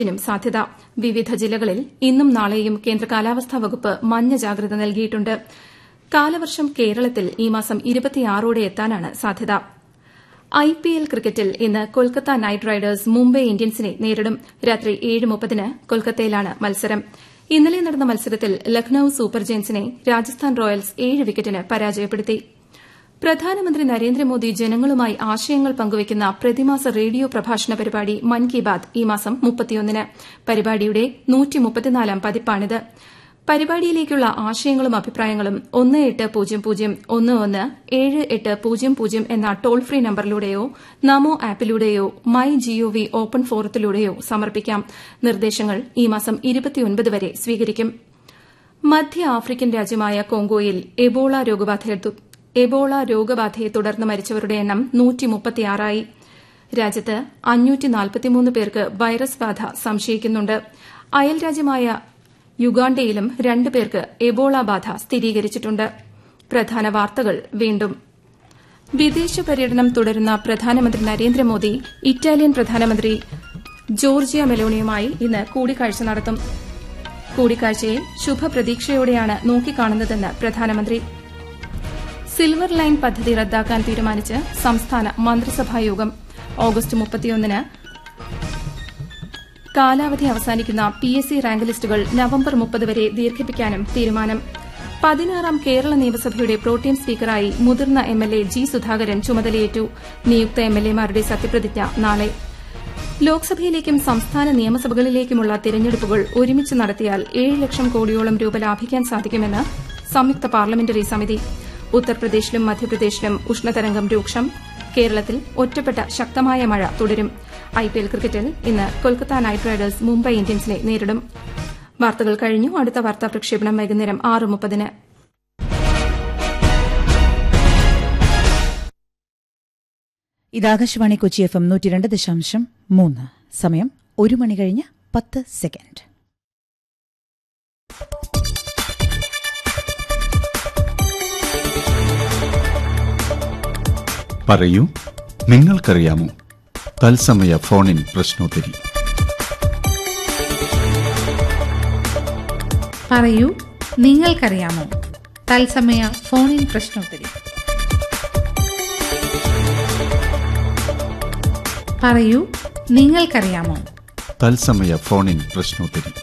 നും സാധ്യത വിവിധ ജില്ലകളിൽ ഇന്നും നാളെയും കേന്ദ്ര കാലാവസ്ഥാ വകുപ്പ് മഞ്ഞ ജാഗ്രത നൽകിയിട്ടുണ്ട് കാലവർഷം കേരളത്തിൽ ഈ മാസം ഓടെ എത്താനാണ് സാധ്യത ഐപിഎൽ ക്രിക്കറ്റിൽ ഇന്ന് കൊൽക്കത്ത നൈറ്റ് റൈഡേഴ്സ് മുംബൈ ഇന്ത്യൻസിനെ നേരിടും രാത്രി ഏഴ് മുപ്പതിന് കൊൽക്കത്തയിലാണ് മത്സരം ഇന്നലെ നടന്ന മത്സരത്തിൽ ലക്നൌ സൂപ്പർ ജയൻസിനെ രാജസ്ഥാൻ റോയൽസ് ഏഴ് വിക്കറ്റിന് പരാജയപ്പെടുത്തി പ്രധാനമന്ത്രി നരേന്ദ്രമോദി ജനങ്ങളുമായി ആശയങ്ങൾ പങ്കുവയ്ക്കുന്ന പ്രതിമാസ റേഡിയോ പ്രഭാഷണ പരിപാടി മൻ കി ബാത് ഈ മാസം മുപ്പത്തിയൊന്നിന് പരിപാടിയുടെ പതിപ്പാണിത് പരിപാടിയിലേക്കുള്ള ആശയങ്ങളും അഭിപ്രായങ്ങളും ഒന്ന് എട്ട് പൂജ്യം പൂജ്യം ഒന്ന് ഒന്ന് ഏഴ് എട്ട് പൂജ്യം പൂജ്യം എന്ന ടോൾ ഫ്രീ നമ്പറിലൂടെയോ നമോ ആപ്പിലൂടെയോ മൈ ജിഒവി ഓപ്പൺ ഫോറത്തിലൂടെയോ സമർപ്പിക്കാം നിർദ്ദേശങ്ങൾ ഈ മാസം വരെ സ്വീകരിക്കും മധ്യ ആഫ്രിക്കൻ രാജ്യമായ കോങ്കോയിൽ എബോള എബോള രോഗബാധയെ തുടർന്ന് മരിച്ചവരുടെ എണ്ണം ആയി രാജ്യത്ത് പേർക്ക് വൈറസ് ബാധ സംശയിക്കുന്നുണ്ട് അയൽരാജ്യമായ യുഗാണ്ടയിലും രണ്ട് പേർക്ക് എബോള ബാധ സ്ഥിരീകരിച്ചിട്ടുണ്ട് പ്രധാന വാർത്തകൾ വീണ്ടും വിദേശ പര്യടനം തുടരുന്ന പ്രധാനമന്ത്രി നരേന്ദ്രമോദി ഇറ്റാലിയൻ പ്രധാനമന്ത്രി ജോർജിയ മെലോണിയുമായി ഇന്ന് കൂടിക്കാഴ്ച നടത്തും കൂടിക്കാഴ്ചയെ ശുഭപ്രതീക്ഷയോടെയാണ് നോക്കിക്കാണുന്നതെന്ന് പ്രധാനമന്ത്രി സിൽവർ ലൈൻ പദ്ധതി റദ്ദാക്കാൻ തീരുമാനിച്ച് സംസ്ഥാന മന്ത്രിസഭായോഗം ഓഗസ്റ്റ് മുപ്പത്തിയൊന്നിന് കാലാവധി അവസാനിക്കുന്ന പി എസ് സി റാങ്ക് ലിസ്റ്റുകൾ നവംബർ മുപ്പത് വരെ ദീർഘിപ്പിക്കാനും തീരുമാനം പതിനാറാം കേരള നിയമസഭയുടെ പ്രോട്ടീം സ്പീക്കറായി മുതിർന്ന M L A G Sudhakaran ചുമതലയേറ്റു നിയുക്ത എം എൽ എമാരുടെ സത്യപ്രതിജ്ഞ നാളെ ലോക്സഭയിലേക്കും സംസ്ഥാന നിയമസഭകളിലേക്കുമുള്ള തിരഞ്ഞെടുപ്പുകൾ ഒരുമിച്ച് നടത്തിയാൽ ഏഴ് ലക്ഷം കോടിയോളം രൂപ ലാഭിക്കാൻ സാധിക്കുമെന്ന് സംയുക്ത പാർലമെന്ററി സമിതി ഉത്തർപ്രദേശിലും മധ്യപ്രദേശിലും ഉഷ്ണതരംഗം രൂക്ഷം കേരളത്തിൽ ഒറ്റപ്പെട്ട ശക്തമായ മഴ തുടരും ഐപിഎൽ ക്രിക്കറ്റിൽ ഇന്ന് കൊൽക്കത്ത നൈറ്റ് റൈഡേഴ്സ് മുംബൈ ഇന്ത്യൻസിനെ നേരിടും വാർത്തകൾ കഴിഞ്ഞു അടുത്ത വാർത്താ പ്രക്ഷേപണം വൈകുന്നേരം ആറ് മുപ്പതിന് ഇത് ആകാശവാണി കൊച്ചി എഫ് എം നൂറ്റി രണ്ട് ദശാംശം മൂന്ന് സമയം ഒരു മണി കഴിഞ്ഞ് പത്ത് സെക്കൻഡ് പറയൂ നിങ്ങൾക്കറിയാമോ തത്സമയ ഫോണിൻ പ്രശ്നോത്തരി പറയൂ നിങ്ങൾക്കറിയാമോ തത്സമയ ഫോണിൻ പ്രശ്നോത്തരി പറയൂ നിങ്ങൾക്കറിയാമോ തത്സമയ ഫോണിൻ പ്രശ്നോത്തരി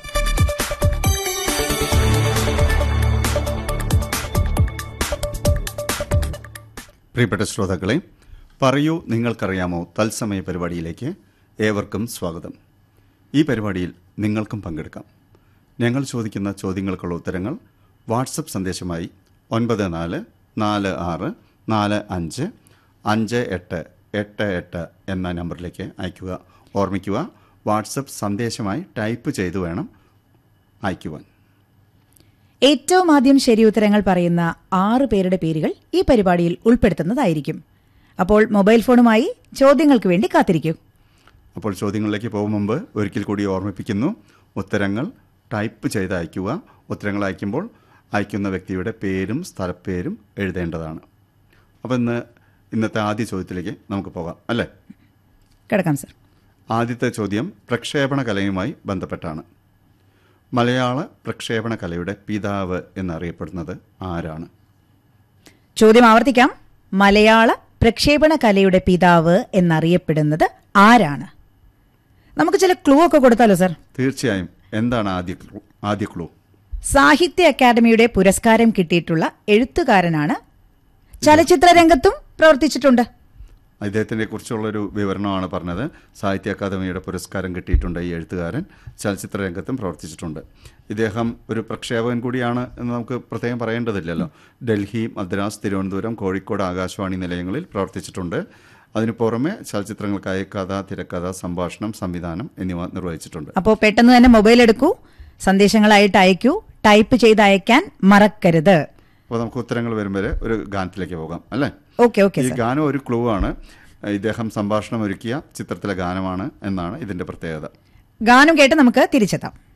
പ്രിയപ്പെട്ട ശ്രോതാക്കളെ പറയൂ നിങ്ങൾക്കറിയാമോ തത്സമയ പരിപാടിയിലേക്ക് ഏവർക്കും സ്വാഗതം ഈ പരിപാടിയിൽ നിങ്ങൾക്കും പങ്കെടുക്കാം ഞങ്ങൾ ചോദിക്കുന്ന ചോദ്യങ്ങൾക്കുള്ള ഉത്തരങ്ങൾ വാട്സപ്പ് സന്ദേശമായി ഒൻപത് നാല് നാല് ആറ് നാല് അഞ്ച് അഞ്ച് എട്ട് എട്ട് എട്ട് എന്ന നമ്പറിലേക്ക് അയയ്ക്കുക ഓർമ്മിക്കുക വാട്സപ്പ് സന്ദേശമായി ടൈപ്പ് ചെയ്തു വേണം അയയ്ക്കുവാൻ ഏറ്റവും ആദ്യം ശരി ഉത്തരങ്ങൾ പറയുന്ന ആറ് പേരുടെ പേരുകൾ ഈ പരിപാടിയിൽ ഉൾപ്പെടുത്തുന്നതായിരിക്കും അപ്പോൾ മൊബൈൽ ഫോണുമായി ചോദ്യങ്ങൾക്ക് വേണ്ടി കാത്തിരിക്കൂ അപ്പോൾ ചോദ്യങ്ങളിലേക്ക് പോകും മുമ്പ് ഒരിക്കൽ കൂടി ഓർമ്മിപ്പിക്കുന്നു ഉത്തരങ്ങൾ ടൈപ്പ് ചെയ്ത് അയയ്ക്കുക ഉത്തരങ്ങൾ അയക്കുമ്പോൾ അയക്കുന്ന വ്യക്തിയുടെ പേരും സ്ഥലപ്പേരും എഴുതേണ്ടതാണ് അപ്പോൾ ഇന്ന് ഇന്നത്തെ ആദ്യ ചോദ്യത്തിലേക്ക് നമുക്ക് പോകാം അല്ലേ കിടക്കാം സർ ആദ്യത്തെ ചോദ്യം പ്രക്ഷേപണ കലയുമായി ബന്ധപ്പെട്ടാണ് മലയാള പ്രക്ഷേപണ കലയുടെ പിതാവ് എന്നറിയപ്പെടുന്നത് ആരാണ് ചോദ്യം ആവർത്തിക്കാം മലയാള പ്രക്ഷേപണ കലയുടെ പിതാവ് എന്നറിയപ്പെടുന്നത് ആരാണ് നമുക്ക് ചില ക്ലൂ ഒക്കെ കൊടുത്താലോ സർ തീർച്ചയായും എന്താണ് ആദ്യ ക്ലൂ ആദ്യ ക്ലൂ സാഹിത്യ അക്കാദമിയുടെ പുരസ്കാരം കിട്ടിയിട്ടുള്ള എഴുത്തുകാരനാണ് ചലച്ചിത്ര രംഗത്തും പ്രവർത്തിച്ചിട്ടുണ്ട് ഇദ്ദേഹത്തിനെ കുറിച്ചുള്ളൊരു വിവരണമാണ് പറഞ്ഞത് സാഹിത്യ അക്കാദമിയുടെ പുരസ്കാരം കിട്ടിയിട്ടുണ്ട് ഈ എഴുത്തുകാരൻ ചലച്ചിത്ര രംഗത്തും പ്രവർത്തിച്ചിട്ടുണ്ട് ഇദ്ദേഹം ഒരു പ്രക്ഷേപകൻ കൂടിയാണ് എന്ന് നമുക്ക് പ്രത്യേകം പറയേണ്ടതില്ലല്ലോ ഡൽഹി മദ്രാസ് തിരുവനന്തപുരം കോഴിക്കോട് ആകാശവാണി നിലയങ്ങളിൽ പ്രവർത്തിച്ചിട്ടുണ്ട് അതിനു പുറമെ ചലച്ചിത്രങ്ങൾക്കായി കഥ തിരക്കഥ സംഭാഷണം സംവിധാനം എന്നിവ നിർവഹിച്ചിട്ടുണ്ട് അപ്പോൾ പെട്ടെന്ന് തന്നെ മൊബൈൽ എടുക്കൂ സന്ദേശങ്ങളായിട്ട് അയക്കൂ ടൈപ്പ് ചെയ്ത് അയക്കാൻ മറക്കരുത് അപ്പോൾ നമുക്ക് ഉത്തരങ്ങൾ വരുമ്പോൾ ഒരു ഗാനത്തിലേക്ക് പോകാം അല്ലേ ഓക്കെ ഓക്കെ ഈ സർ ഗാനം ഒരു ക്ലൂ ആണ് ഇദ്ദേഹം സംഭാഷണം ഒരുക്കിയ ചിത്രത്തിലെ ഗാനമാണ് എന്നാണ് ഇതിന്റെ പ്രത്യേകത ഗാനം കേട്ട് നമുക്ക് തിരിച്ചെത്താം